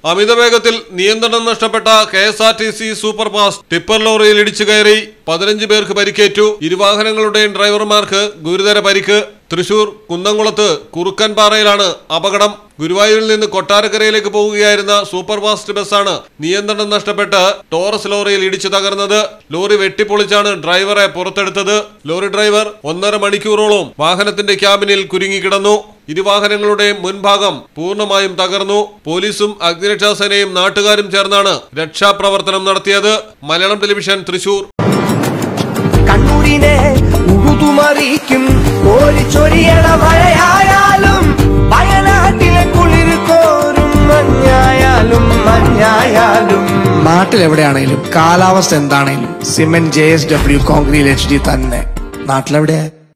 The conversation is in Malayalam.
അമിത വേഗത്തിൽ നിയന്ത്രണം നഷ്ടപ്പെട്ട K S R T C super fast tipper ലോറിയിൽ ഇടിച്ചു കയറി പതിനഞ്ച് പേർക്ക് പരിക്കേറ്റു ഇരുവാഹനങ്ങളുടെയും ഡ്രൈവർമാർക്ക് ഗുരുതര പരിക്ക് തൃശൂർ കുന്നംകുളത്ത് കുറുക്കൻപാറയിലാണ് അപകടം ഗുരുവായൂരിൽ നിന്ന് കൊട്ടാരക്കരയിലേക്ക് പോവുകയായിരുന്ന സൂപ്പർ ഫാസ്റ്റ് ബസ്സാണ് നിയന്ത്രണം നഷ്ടപ്പെട്ട് ടോറസ് ലോറിയിൽ ഇടിച്ചു തകർന്നത് ലോറി വെട്ടിപ്പൊളിച്ചാണ് ഡ്രൈവറെ പുറത്തെടുത്തത് ലോറി ഡ്രൈവർ ഒന്നര മണിക്കൂറോളം വാഹനത്തിന്റെ ക്യാബിനിൽ കുരുങ്ങിക്കിടന്നു ഇരുവാഹനങ്ങളുടെയും മുൻഭാഗം പൂർണ്ണമായും തകർന്നു പോലീസും അഗ്നിരക്ഷാസേനയും നാട്ടുകാരും ചേർന്നാണ് രക്ഷാപ്രവർത്തനം നടത്തിയത് മലയാളം ടെലിവിഷൻ തൃശൂർ കണ്ണൂരിനെ ഉഴുതുമറിയിക്കും ഓടിച്ചൊരിയണ മഴയായാലും വയനാട്ടിലെ കുളിർ കോരും മഞ്ഞായാലും മഞ്ഞായാലും നാട്ടിലെവിടെയാണേലും കാലാവസ്ഥ എന്താണേലും cement J S W concrete H D തന്നെ നാട്ടിലെവിടെയാ